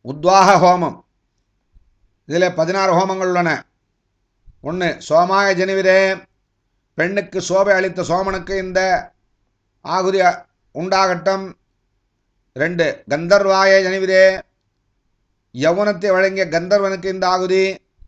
உத்வாக ஹோமம் இதில் பதினாறு ஹோமங்கள் உள்ளன ஒன்று சோமாய ஜனிவிரே பெண்ணுக்கு சோபை அளித்த சோமனுக்கு இந்த ஆகுதி உண்டாகட்டும் ரெண்டு கந்தர்வாய ஜனிவிரே யவுனத்தை வழங்கிய கந்தர்வனுக்கு இந்த ஆகுதி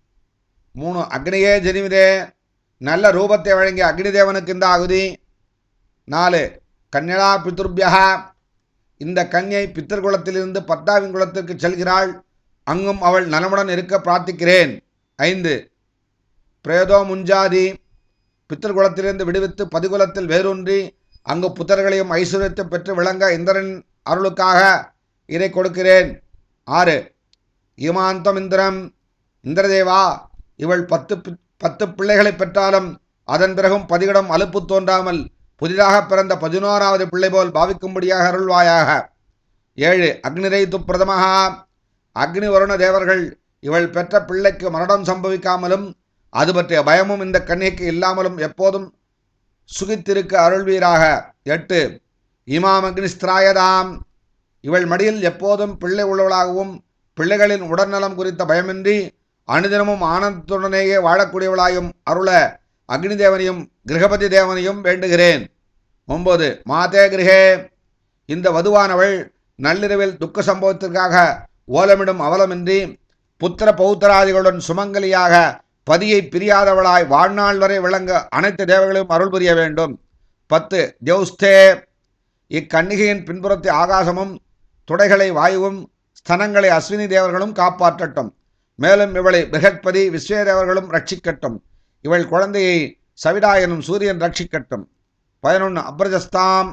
மூணு அக்னியே ஜனிவிரே நல்ல ரூபத்தை வழங்கிய அக்னிதேவனுக்கு இந்த ஆகுதி நாலு கன்யலா பித்ருபியா இந்த கன்யை பித்தர் குலத்திலிருந்து பத்தாவின் குலத்திற்கு செல்கிறாள் அங்கும் அவள் நலமுடன் இருக்க பிரார்த்திக்கிறேன் ஐந்து பிரேதோ முஞ்சாதி பித்தர் குலத்திலிருந்து விடுவித்து பதிகுலத்தில் வேரூன்றி அங்கு புத்தர்களையும் ஐஸ்வர்யத்தை பெற்று விளங்க இந்திரன் அருளுக்காக இதை கொடுக்கிறேன் ஆறு ஈமாந்தம் இந்திரம் இந்திரதேவா இவள் பத்து பி- பத்து பிள்ளைகளை பெற்றாலும் அதன் பிறகும் பதிகிடம் அலுப்பு தோன்றாமல் புதிதாக பிறந்த பதினோராவது பிள்ளை போல் பாவிக்கும்படியாக அருள்வாயாக ஏழு அக்னிரை துப்பிரதமஹா அக்னி வருண தேவர்கள் இவள் பெற்ற பிள்ளைக்கு மரணம் சம்பவிக்காமலும் அது பற்றிய பயமும் இந்த கன்னிக்கு இல்லாமலும் எப்போதும் சுகித்திருக்க அருள்வீராக எட்டு இமாம் அக்னிஸ்திராயதாம் இவள் மடியில் எப்போதும் பிள்ளை உள்ளவளாகவும் பிள்ளைகளின் உடல்நலம் குறித்த பயமின்றி அனுதினமும் ஆனந்தத்துடனேயே வாழக்கூடியவளாயும் அருள அக்னி தேவனையும் கிரகபதி தேவனையும் வேண்டுகிறேன் ஒன்பது மாதே கிரகே இந்த வதுவானவள் நள்ளிரவில் துக்க சம்பவத்திற்காக ஓலமிடும் அவலமின்றி புத்திர பௌத்தராதிகளுடன் சுமங்கலியாக பதியை பிரியாதவளாய் வாழ்நாள் வரை விளங்க அனைத்து தேவர்களையும் அருள் புரிய வேண்டும் பத்து தியௌஸ்தே இக்கன்னிகையின் பின்புறத்தை ஆகாசமும் துடைகளை வாயுவும் ஸ்தனங்களை அஸ்வினி தேவர்களும் காப்பாற்றட்டும் மேலும் இவளை பிருகத்பதி விஸ்வேதேவர்களும் ரட்சிக்கட்டும் இவள் குழந்தையை சவிடா எனும் சூரியன் ரட்சிக்கட்டும் பதினொன்று அப்ரஜஸ்தாம்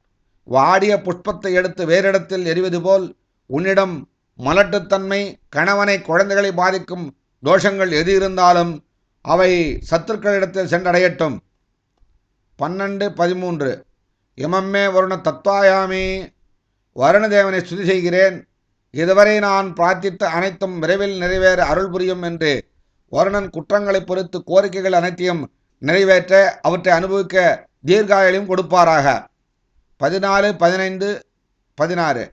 வாடிய புஷ்பத்தை எடுத்து வேறிடத்தில் எரிவது போல் உன்னிடம் மலட்டுத்தன்மை கணவனை குழந்தைகளை பாதிக்கும் தோஷங்கள் எது இருந்தாலும் அவை சத்துருக்களிடத்தில் சென்றடையட்டும் பன்னெண்டு பதிமூன்று இமம்மே வருண தத்வாயாமி வருணதேவனை ஸ்துதி செய்கிறேன் இதுவரை நான் பிரார்த்தித்த அனைத்தும் விரைவில் நிறைவேற அருள் புரியும் என்று வருணன் குற்றங்களை பொறுத்து கோரிக்கைகள் அனைத்தையும் நிறைவேற்ற அவற்றை அனுபவிக்க தீர்காயலையும் கொடுப்பாராக பதினாலு பதினைந்து பதினாறு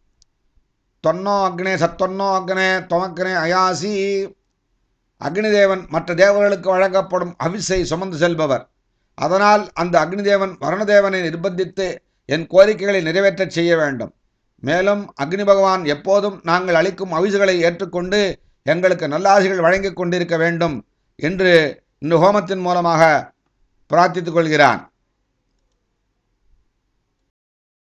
தொன்னோ அக்னே சத்தொன்னோ அக்னே தொமக்கனே அயாசி அக்னிதேவன் மற்ற தேவர்களுக்கு வழங்கப்படும் அவிசை சுமந்து செல்பவர் அதனால் அந்த அக்னிதேவன் வருணதேவனை நிர்பந்தித்து என் கோரிக்கைகளை நிறைவேற்றச் செய்ய வேண்டும் மேலும் அக்னி பகவான் எப்போதும் நாங்கள் அளிக்கும் அவிசுகளை ஏற்றுக்கொண்டு எங்களுக்கு நல்லாசிகள் வழங்கிக் கொண்டிருக்க வேண்டும் என்று இந்த ஹோமத்தின் மூலமாக பிரார்த்தித்துக் கொள்கிறான்